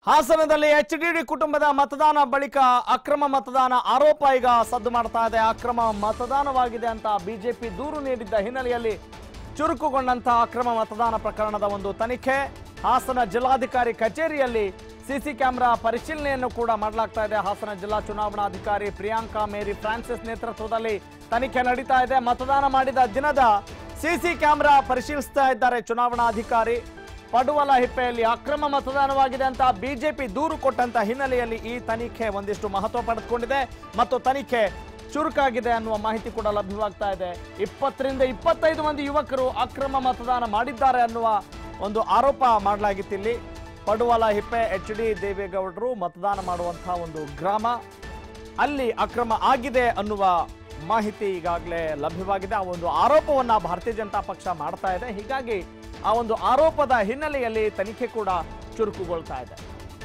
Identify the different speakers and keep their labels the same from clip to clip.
Speaker 1: ಹಾಸನದಲ್ಲಿ H D ಕುಟುಂಬದ ಮತದಾನ ಬಳಿಕ ಅಕ್ರಮ ಮತದಾನ ಆರೋಪ ಈಗ ಸದ್ದು ಮಾಡ್ತಾ ಇದೆ ಅಕ್ರಮ ಮತದಾನವಾಗಿದೆ ಅಂತ ಬಿಜೆಪಿ ದೂರು ನೀಡಿದ್ದ ಹಿನ್ನೆಲೆಯಲ್ಲಿ ಚುರುಕುಗೊಂಡಂತಹ ಅಕ್ರಮ ಮತದಾನ ಪ್ರಕರಣದ ಒಂದು ತನಿಖೆ ಹಾಸನ ಜಿಲ್ಲಾಧಿಕಾರಿ ಕಚೇರಿಯಲ್ಲಿ ಸಿಸಿ ಕ್ಯಾಮೆರಾ ಪರಿಶೀಲನೆಯನ್ನು ಕೂಡ ಮಾಡಲಾಗ್ತಾ ಇದೆ ಹಾಸನ ಜಿಲ್ಲಾ ಚುನಾವಣಾಧಿಕಾರಿ ಪ್ರಿಯಾಂಕಾ ಮೇರಿ ಫ್ರಾನ್ಸಿಸ್ ನೇತೃತ್ವದಲ್ಲಿ ತನಿಖೆ ನಡೀತಾ ಇದೆ ಮತದಾನ ಮಾಡಿದ ದಿನದ ಸಿಸಿ ಕ್ಯಾಮೆರಾ ಪರಿಶೀಲಿಸ್ತಾ ಇದ್ದಾರೆ ಚುನಾವಣಾಧಿಕಾರಿ ಪಡುವಲ ಹಿಪ್ಪೆಯಲ್ಲಿ ಅಕ್ರಮ ಮತದಾನವಾಗಿದೆ ಅಂತ ಬಿಜೆಪಿ ದೂರು ಕೊಟ್ಟಂತ ಹಿನ್ನೆಲೆಯಲ್ಲಿ ಈ ತನಿಖೆ ಒಂದಿಷ್ಟು ಮಹತ್ವ ಪಡೆದುಕೊಂಡಿದೆ ಮತ್ತು ತನಿಖೆ ಚುರುಕಾಗಿದೆ ಅನ್ನುವ ಮಾಹಿತಿ ಕೂಡ ಲಭ್ಯವಾಗ್ತಾ ಇದೆ ಇಪ್ಪತ್ತರಿಂದ ಇಪ್ಪತ್ತೈದು ಮಂದಿ ಯುವಕರು ಅಕ್ರಮ ಮತದಾನ ಮಾಡಿದ್ದಾರೆ ಅನ್ನುವ ಒಂದು ಆರೋಪ ಮಾಡಲಾಗಿತ್ತಿಲ್ಲಿ ಪಡುವಲ ಹಿಪ್ಪೆ ಎಚ್ ಡಿ ದೇವೇಗೌಡರು ಮತದಾನ ಮಾಡುವಂತಹ ಒಂದು ಗ್ರಾಮ ಅಲ್ಲಿ ಅಕ್ರಮ ಆಗಿದೆ ಅನ್ನುವ ಮಾಹಿತಿ ಈಗಾಗಲೇ ಲಭ್ಯವಾಗಿದೆ ಆ ಒಂದು ಆರೋಪವನ್ನ ಭಾರತೀಯ ಜನತಾ ಪಕ್ಷ ಮಾಡ್ತಾ ಇದೆ ಹೀಗಾಗಿ ಆ ಒಂದು ಆರೋಪದ ಹಿನ್ನೆಲೆಯಲ್ಲಿ ತನಿಖೆ ಕೂಡ ಚುರುಕುಗೊಳ್ತಾ ಇದೆ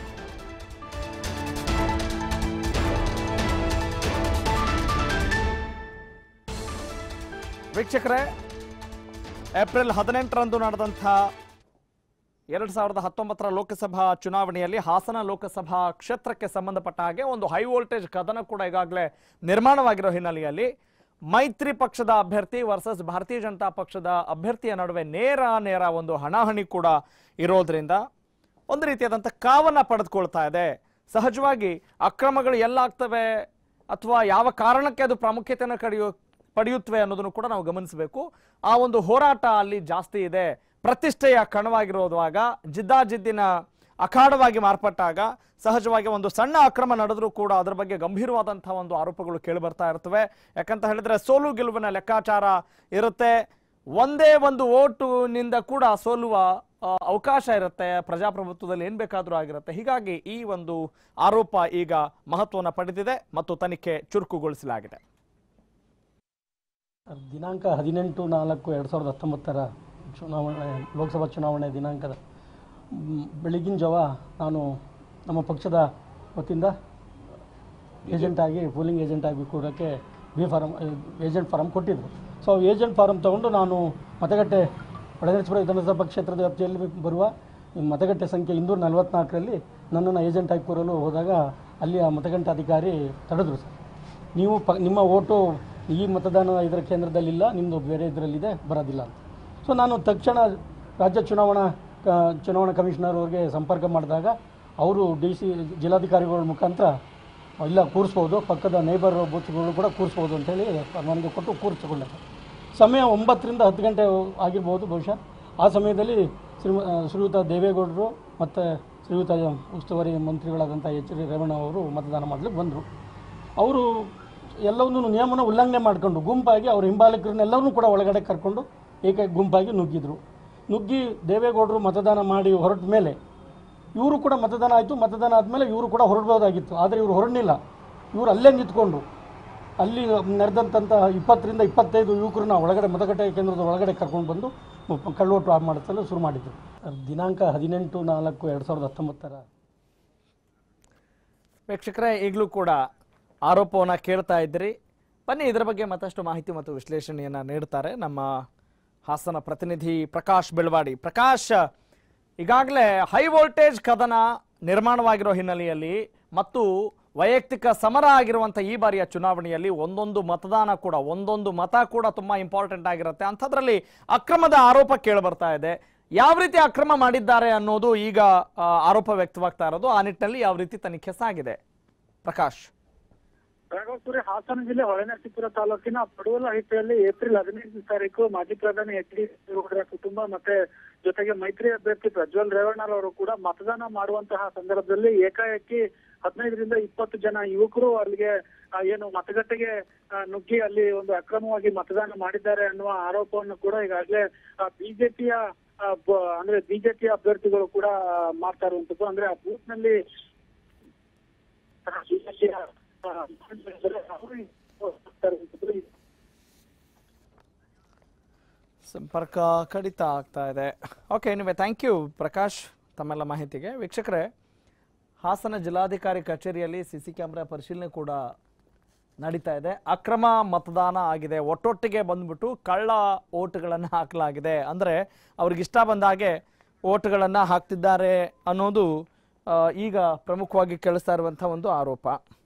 Speaker 1: ವೀಕ್ಷಕರೇ ಏಪ್ರಿಲ್ ಹದಿನೆಂಟರಂದು ನಡೆದಂಥ ಎರಡ್ ಸಾವಿರದ ಹತ್ತೊಂಬತ್ತರ ಲೋಕಸಭಾ ಚುನಾವಣೆಯಲ್ಲಿ ಹಾಸನ ಲೋಕಸಭಾ ಕ್ಷೇತ್ರಕ್ಕೆ ಸಂಬಂಧಪಟ್ಟ ಹಾಗೆ ಒಂದು ಹೈ ವೋಲ್ಟೇಜ್ ಕದನ ಕೂಡ ಈಗಾಗಲೇ ನಿರ್ಮಾಣವಾಗಿರೋ ಹಿನ್ನೆಲೆಯಲ್ಲಿ ಮೈತ್ರಿ ಪಕ್ಷದ ಅಭ್ಯರ್ಥಿ ವರ್ಸಸ್ ಭಾರತೀಯ ಜನತಾ ಪಕ್ಷದ ಅಭ್ಯರ್ಥಿಯ ನಡುವೆ ನೇರ ನೇರ ಒಂದು ಹಣಾಹಣಿ ಕೂಡ ಇರೋದ್ರಿಂದ ಒಂದು ರೀತಿಯಾದಂಥ ಕಾವನ್ನ ಪಡೆದುಕೊಳ್ತಾ ಇದೆ ಸಹಜವಾಗಿ ಅಕ್ರಮಗಳು ಎಲ್ಲಾಗ್ತವೆ ಅಥವಾ ಯಾವ ಕಾರಣಕ್ಕೆ ಅದು ಪ್ರಾಮುಖ್ಯತೆಯನ್ನು ಕಡಿಯೋ ಪಡೆಯುತ್ತವೆ ಅನ್ನೋದನ್ನು ಕೂಡ ನಾವು ಗಮನಿಸಬೇಕು ಆ ಒಂದು ಹೋರಾಟ ಅಲ್ಲಿ ಜಾಸ್ತಿ ಇದೆ ಪ್ರತಿಷ್ಠೆಯ ಕಣವಾಗಿರೋದುವಾಗ ಜಿದ್ದಾಜಿದ್ದಿನ ಅಖಾಡವಾಗಿ ಮಾರ್ಪಟ್ಟಾಗ ಸಹಜವಾಗಿ ಒಂದು ಸಣ್ಣ ಅಕ್ರಮ ನಡೆದರೂ ಕೂಡ ಅದರ ಬಗ್ಗೆ ಗಂಭೀರವಾದಂತಹ ಒಂದು ಆರೋಪಗಳು ಕೇಳಿ ಬರ್ತಾ ಇರ್ತವೆ ಯಾಕಂತ ಹೇಳಿದ್ರೆ ಸೋಲು ಗೆಲುವಿನ ಲೆಕ್ಕಾಚಾರ ಇರುತ್ತೆ ಒಂದೇ ಒಂದು ಓಟುನಿಂದ ಕೂಡ ಸೋಲುವ ಆ, ಅವಕಾಶ ಇರುತ್ತೆ ಪ್ರಜಾಪ್ರಭುತ್ವದಲ್ಲಿ ಏನ್ ಬೇಕಾದರೂ ಆಗಿರುತ್ತೆ ಹೀಗಾಗಿ ಈ ಒಂದು ಆರೋಪ ಈಗ ಮಹತ್ವವನ್ನು ಪಡೆದಿದೆ ಮತ್ತು ತನಿಖೆ ಚುರುಕುಗೊಳಿಸಲಾಗಿದೆ
Speaker 2: ದಿನಾಂಕ ಹದಿನೆಂಟು ನಾಲ್ಕು ಎರಡು ಸಾವಿರದ ಹತ್ತೊಂಬತ್ತರ ಚುನಾವಣೆ ಲೋಕಸಭಾ ಚುನಾವಣೆ ದಿನಾಂಕದ ಮ್, ಬೆಳಗಿನ ಜಾವ ನಾನು ನಮ್ಮ ಪಕ್ಷದ ವತಿಯಿಂದ ಏಜೆಂಟಾಗಿ ಪೋಲಿಂಗ್ ಏಜೆಂಟಾಗಿ ಕೂಡೋಕ್ಕೆ ಬಿ ಫಾರಮ್ ಏಜೆಂಟ್ ಫಾರಮ್ ಕೊಟ್ಟಿದ್ದರು ಸೊ ಏಜೆಂಟ್ ಫಾರಮ್ ತೊಗೊಂಡು ನಾನು ಮತಗಟ್ಟೆ ಒಳಗರಿಸಪುರ ವಿಧಾನಸಭಾ ಕ್ಷೇತ್ರದ ವ್ಯಾಪ್ತಿಯಲ್ಲಿ ಬರುವ ಈ ಮತಗಟ್ಟೆ ಸಂಖ್ಯೆ ಇನ್ನೂರ ನಲವತ್ನಾಲ್ಕರಲ್ಲಿ ನನ್ನನ್ನು ಏಜೆಂಟಾಗಿ ಕೂರಲು ಹೋದಾಗ ಅಲ್ಲಿ ಆ ಮತಗಟ್ಟೆ ಅಧಿಕಾರಿ ತಡೆದ್ರು ಸರ್ ನೀವು ಪ ನಿಮ್ಮ ಓಟು ಈ ಮತದಾನ ಇದರ ಕೇಂದ್ರದಲ್ಲಿಲ್ಲ ನಿಮ್ಮದು ಬೇರೆ ಇದರಲ್ಲಿದೆ ಬರೋದಿಲ್ಲ ಅಂತ ಸೊ ನಾನು ತಕ್ಷಣ ರಾಜ್ಯ ಚುನಾವಣಾ ಕ- ಚುನಾವಣಾ ಕಮಿಷನರ್ ಅವ್ರಿಗೆ ಸಂಪರ್ಕ ಮಾಡಿದಾಗ ಅವರು ಡಿ ಸಿ ಜಿಲ್ಲಾಧಿಕಾರಿಗಳ ಮುಖಾಂತರ ಇಲ್ಲ ಕೂರಿಸ್ಬೋದು ಪಕ್ಕದ ನೇಬರ್ ಬೂತ್ಗಳು ಕೂಡ ಕೂರಿಸ್ಬೋದು ಅಂತೇಳಿ ನನಗೆ ಕೊಟ್ಟು ಕೂರಿಸಿಕೊಂಡೆ ಸಮಯ ಒಂಬತ್ತರಿಂದ ಹತ್ತು ಗಂಟೆ ಆಗಿರ್ಬೋದು ಬಹುಶಃ ಆ ಸಮಯದಲ್ಲಿ ಶ್ರೀ ಶ್ರೀಯುತ ದೇವೇಗೌಡರು ಮತ್ತು ಶ್ರೀಯುತ ಉಸ್ತುವಾರಿ ಮಂತ್ರಿಗಳಾದಂಥ ಎಚ್ ಡಿ ರೇವಣ್ಣ ಅವರು ಮತದಾನ ಮಾಡಲಿಕ್ಕೆ ಬಂದರು ಅವರು ಎಲ್ಲವನ್ನೂ ನಿಯಮನ ಉಲ್ಲಂಘನೆ ಮಾಡಿಕೊಂಡು ಗುಂಪಾಗಿ ಅವ್ರ ಹಿಂಬಾಲಕರನ್ನೆಲ್ಲವನ್ನೂ ಕೂಡ ಒಳಗಡೆ ಕರ್ಕೊಂಡು ಏಕ ಗುಂಪಾಗಿ ನುಗ್ಗಿದ್ರು ನುಗ್ಗಿ ದೇವೇಗೌಡರು ಮತದಾನ ಮಾಡಿ ಹೊರಟ ಮೇಲೆ ಇವರು ಕೂಡ ಮತದಾನ ಆಯಿತು ಮತದಾನ ಆದಮೇಲೆ ಇವರು ಕೂಡ ಹೊರಡ್ಬೋದಾಗಿತ್ತು ಆದರೆ ಇವರು ಹೊರಡಲಿಲ್ಲ ಇವರು ಅಲ್ಲೇ ನಿಂತ್ಕೊಂಡು ಅಲ್ಲಿ ನಡೆದಂಥ ಇಪ್ಪತ್ತರಿಂದ ಇಪ್ಪತ್ತೈದು ಯುವಕರನ್ನ ಒಳಗಡೆ ಮತಗಟ್ಟೆ ಕೇಂದ್ರದ ಒಳಗಡೆ ಕರ್ಕೊಂಡು ಬಂದು ಕಳ್ಳೋಟು ಆಫ್ ಮಾಡಿಸಲು ಶುರು ಮಾಡಿದ್ರು ದಿನಾಂಕ ಹದಿನೆಂಟು ನಾಲ್ಕು ಎರಡು ಸಾವಿರದ ಹತ್ತೊಂಬತ್ತರ
Speaker 1: ವೀಕ್ಷಕರೇ ಈಗಲೂ ಕೂಡ ಆರೋಪವನ್ನ ಕೇಳ್ತಾ ಇದ್ರಿ ಬನ್ನಿ ಇದರ ಬಗ್ಗೆ ಮತ್ತಷ್ಟು ಮಾಹಿತಿ ಮತ್ತು ವಿಶ್ಲೇಷಣೆಯನ್ನ ನೀಡ್ತಾರೆ ನಮ್ಮ ಹಾಸನ ಪ್ರತಿನಿಧಿ ಪ್ರಕಾಶ್ ಬೆಳವಾಡಿ ಪ್ರಕಾಶ್ ಈಗಾಗಲೇ ಹೈ ವೋಲ್ಟೇಜ್ ಕದನ ನಿರ್ಮಾಣವಾಗಿರೋ ಹಿನ್ನೆಲೆಯಲ್ಲಿ ಮತ್ತು ವೈಯಕ್ತಿಕ ಸಮರ ಆಗಿರುವಂಥ ಈ ಬಾರಿಯ ಚುನಾವಣೆಯಲ್ಲಿ ಒಂದೊಂದು ಮತದಾನ ಕೂಡ ಒಂದೊಂದು ಮತ ಕೂಡ ತುಂಬಾ ಇಂಪಾರ್ಟೆಂಟ್ ಆಗಿರುತ್ತೆ ಅಂಥದ್ರಲ್ಲಿ ಅಕ್ರಮದ ಆರೋಪ ಕೇಳಿ ಬರ್ತಾ ಇದೆ ಯಾವ ರೀತಿ ಅಕ್ರಮ ಮಾಡಿದ್ದಾರೆ ಅನ್ನೋದು ಈಗ ಆ, ಆರೋಪ ವ್ಯಕ್ತವಾಗ್ತಾ ಇರೋದು ಆ ನಿಟ್ಟಿನಲ್ಲಿ ಯಾವ ರೀತಿ ತನಿಖೆ ಸಾಗಿದೆ ಪ್ರಕಾಶ್
Speaker 3: ರಾಘವಪುರಿ ಹಾಸನ ಜಿಲ್ಲೆ ಹೊಳೆನರಸೀಪುರ ತಾಲೂಕಿನ ಪಡುವಲ ಹಿಪ್ಪೆಯಲ್ಲಿ ಏಪ್ರಿಲ್ ಹದಿನೈದನೇ ತಾರೀಕು ಮಾಜಿ ಪ್ರಧಾನಿ ಎಚ್ ಡಿ ದೇವೇಗೌಡರ ಕುಟುಂಬ ಮತ್ತೆ ಜೊತೆಗೆ ಮೈತ್ರಿ ಅಭ್ಯರ್ಥಿ ಪ್ರಜ್ವಲ್ ರೇವಣ್ಣರವರು ಕೂಡ ಮತದಾನ ಮಾಡುವಂತಹ ಸಂದರ್ಭದಲ್ಲಿ ಏಕಾಏಕಿ ಹದಿನೈದರಿಂದ ಇಪ್ಪತ್ತು ಜನ ಯುವಕರು ಅಲ್ಲಿಗೆ ಆ, ಏನು ಮತಗಟ್ಟೆಗೆ ಆ, ನುಗ್ಗಿ ಅಲ್ಲಿ ಒಂದು ಅಕ್ರಮವಾಗಿ ಮತದಾನ ಮಾಡಿದ್ದಾರೆ ಅನ್ನುವ ಆರೋಪವನ್ನು ಕೂಡ ಈಗಾಗಲೇ ಬಿಜೆಪಿಯ ಅಂದ್ರೆ ಬಿಜೆಪಿಯ ಅಭ್ಯರ್ಥಿಗಳು ಕೂಡ ಆ, ಮಾಡ್ತಾ ಇರುವಂತದ್ದು ಅಂದ್ರೆ ಆ ಬೂತ್ ನಲ್ಲಿ ಬಿಜೆಪಿಯ
Speaker 1: ಸಂಪರ್ಕ ಕಡಿತ ಆಗ್ತಾ ಇದೆ okay anyway thank you Prakash ತಮ್ಮೆಲ್ಲ ಮಾಹಿತಿಗೆ ವೀಕ್ಷಕರೇ ಹಾಸನ ಜಿಲ್ಲಾಧಿಕಾರಿ ಕಚೇರಿಯಲ್ಲಿ ಸಿ ಸಿ ಕ್ಯಾಮ್ರಾ ಪರಿಶೀಲನೆ ಕೂಡ ನಡೀತಾ ಇದೆ ಅಕ್ರಮ ಮತದಾನ ಆಗಿದೆ ಒಟ್ಟೊಟ್ಟಿಗೆ ಬಂದ್ಬಿಟ್ಟು ಕಳ್ಳ ಓಟ್ಗಳನ್ನು ಹಾಕಲಾಗಿದೆ ಅಂದರೆ ಅವ್ರಿಗೆ ಇಷ್ಟ ಬಂದ ಹಾಗೆ ಓಟ್ಗಳನ್ನು ಹಾಕ್ತಿದ್ದಾರೆ ಅನ್ನೋದು ಆ, ಈಗ ಪ್ರಮುಖವಾಗಿ ಕೇಳಿಸ್ತಾ ಇರುವಂಥ ಒಂದು ಆರೋಪ